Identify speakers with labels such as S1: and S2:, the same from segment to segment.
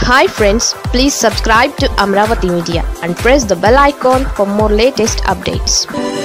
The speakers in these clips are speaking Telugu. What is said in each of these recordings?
S1: hi friends please subscribe to Amaravati media and press the bell icon for more latest updates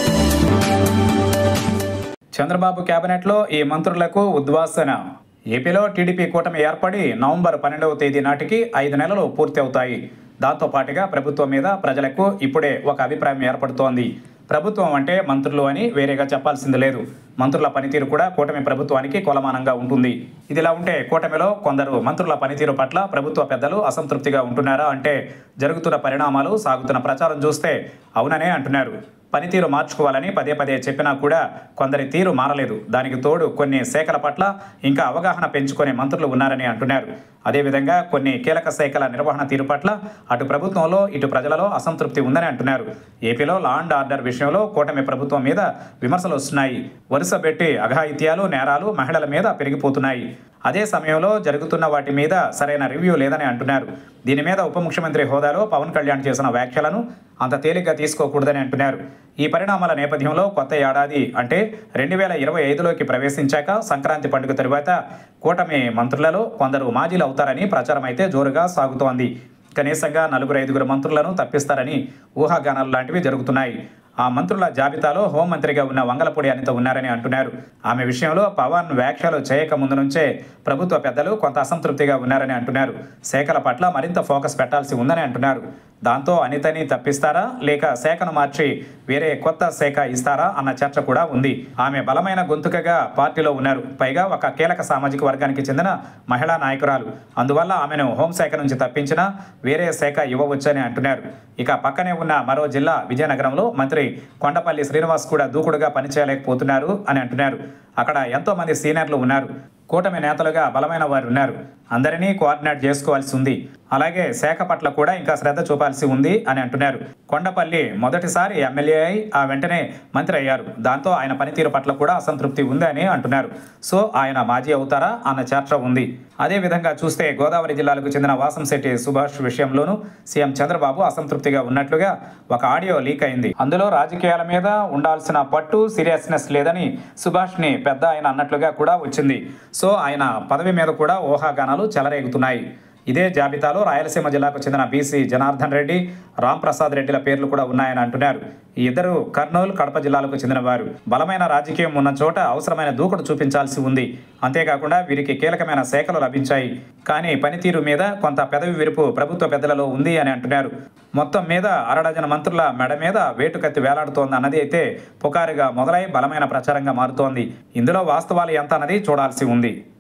S2: Chandrababu కేబినెట్లో ఈ మంత్రులకు ఉద్వాసన ఏపీలో టీడీపీ కూటమి ఏర్పడి నవంబర్ పన్నెండవ తేదీ నాటికి ఐదు నెలలు పూర్తి అవుతాయి దాంతో పాటుగా ప్రభుత్వం మీద ప్రజలకు ఇప్పుడే ఒక అభిప్రాయం ఏర్పడుతోంది ప్రభుత్వం అంటే మంత్రులు అని వేరేగా చెప్పాల్సింది లేదు మంత్రుల పనితీరు కూడా కూటమి ప్రభుత్వానికి కొలమానంగా ఉంటుంది ఇదిలా ఉంటే కూటమిలో కొందరు మంత్రుల పనితీరు పట్ల ప్రభుత్వ పెద్దలు అసంతృప్తిగా ఉంటున్నారా అంటే జరుగుతున్న పరిణామాలు సాగుతున్న ప్రచారం చూస్తే అవుననే అంటున్నారు పనితీరు మార్చుకోవాలని పదే పదే చెప్పినా కూడా కొందరి తీరు మారలేదు దానికి తోడు కొన్ని శాఖల పట్ల ఇంకా అవగాహన పెంచుకునే మంత్రులు ఉన్నారని అంటున్నారు అదేవిధంగా కొన్ని కీలక శాఖల నిర్వహణ తీరు పట్ల అటు ప్రభుత్వంలో ఇటు ప్రజలలో అసంతృప్తి ఉందని అంటున్నారు ఏపీలో లా అండ్ ఆర్డర్ విషయంలో కూటమి ప్రభుత్వం మీద విమర్శలు వస్తున్నాయి వరుస పెట్టి అఘాయిత్యాలు నేరాలు మహిళల మీద పెరిగిపోతున్నాయి అదే సమయంలో జరుగుతున్న వాటి మీద సరైన రివ్యూ లేదని అంటున్నారు దీని మీద ఉప ముఖ్యమంత్రి హోదాలో పవన్ కళ్యాణ్ చేసిన వ్యాఖ్యలను అంత తేలిగ్గా తీసుకోకూడదని అంటున్నారు ఈ పరిణామాల నేపథ్యంలో కొత్త ఏడాది అంటే రెండు వేల ఇరవై ఐదులోకి ప్రవేశించాక సంక్రాంతి పండుగ తరువాత కూటమి మంత్రులలో కొందరు మాజీలు అవుతారని ప్రచారం అయితే జోరుగా సాగుతోంది కనీసంగా నలుగురు ఐదుగురు మంత్రులను తప్పిస్తారని ఊహాగానాలు లాంటివి జరుగుతున్నాయి ఆ మంత్రుల జాబితాలో హోంమంత్రిగా ఉన్న వంగలపూడి అనిత ఉన్నారని అంటున్నారు ఆమె విషయంలో పవన్ వ్యాఖ్యలు చేయక ముందు నుంచే ప్రభుత్వ పెద్దలు కొంత అసంతృప్తిగా ఉన్నారని అంటున్నారు శాఖల పట్ల మరింత ఫోకస్ పెట్టాల్సి ఉందని అంటున్నారు దాంతో అనితని తప్పిస్తారా లేక శాఖను మార్చి వేరే కొత్త శాఖ ఇస్తారా అన్న చర్చ కూడా ఉంది ఆమె బలమైన గొంతుకగా పార్టీలో ఉన్నారు పైగా ఒక కీలక సామాజిక వర్గానికి చెందిన మహిళా నాయకురాలు అందువల్ల ఆమెను హోంశాఖ నుంచి తప్పించినా వేరే శాఖ ఇవ్వవచ్చని అంటున్నారు ఇక పక్కనే ఉన్న మరో జిల్లా విజయనగరంలో మంత్రి కొండపల్లి శ్రీనివాస్ కూడా దూకుడుగా పనిచేయలేకపోతున్నారు అని అంటున్నారు అక్కడ ఎంతో మంది సీనియర్లు ఉన్నారు కూటమి నేతలుగా బలమైన వారు ఉన్నారు అందరినీ కోఆర్డినేట్ చేసుకోవాల్సి ఉంది అలాగే శాఖ పట్ల కూడా ఇంకా శ్రద్ధ చూపాల్సి ఉంది అని అంటున్నారు కొండపల్లి మొదటిసారి ఎమ్మెల్యే అయి ఆ వెంటనే మంత్రి అయ్యారు దాంతో ఆయన పనితీరు పట్ల కూడా అసంతృప్తి ఉంది అని అంటున్నారు సో ఆయన మాజీ అవుతారా అన్న చర్చ ఉంది అదే విధంగా చూస్తే గోదావరి జిల్లాలకు చెందిన వాసంశెట్టి సుభాష్ విషయంలోనూ సీఎం చంద్రబాబు అసంతృప్తిగా ఉన్నట్లుగా ఒక ఆడియో లీక్ అయింది అందులో రాజకీయాల మీద ఉండాల్సిన పట్టు సీరియస్నెస్ లేదని సుభాష్ని పెద్ద ఆయన అన్నట్లుగా కూడా వచ్చింది సో ఆయన పదవి మీద కూడా ఊహాగానాలు చెలరేగుతున్నాయి ఇదే జాబితాలో రాయలసీమ జిల్లాకు చెందిన బీసీ జనార్దన్ రెడ్డి రాంప్రసాద్ రెడ్డిల పేర్లు కూడా ఉన్నాయని అంటున్నారు ఈ ఇద్దరు కర్నూలు కడప జిల్లాలకు చెందిన వారు బలమైన రాజకీయం ఉన్న చోట అవసరమైన దూకుడు చూపించాల్సి ఉంది అంతేకాకుండా వీరికి కీలకమైన శాఖలు లభించాయి కానీ పనితీరు మీద కొంత పెదవి విరుపు ప్రభుత్వ పెద్దలలో ఉంది అని అంటున్నారు మొత్తం మీద అరడజన మంత్రుల మెడ మీద వేటుకత్తి వేలాడుతోంది అన్నది అయితే పుకారుగా మొదలై బలమైన ప్రచారంగా మారుతోంది ఇందులో వాస్తవాలు ఎంత అన్నది చూడాల్సి ఉంది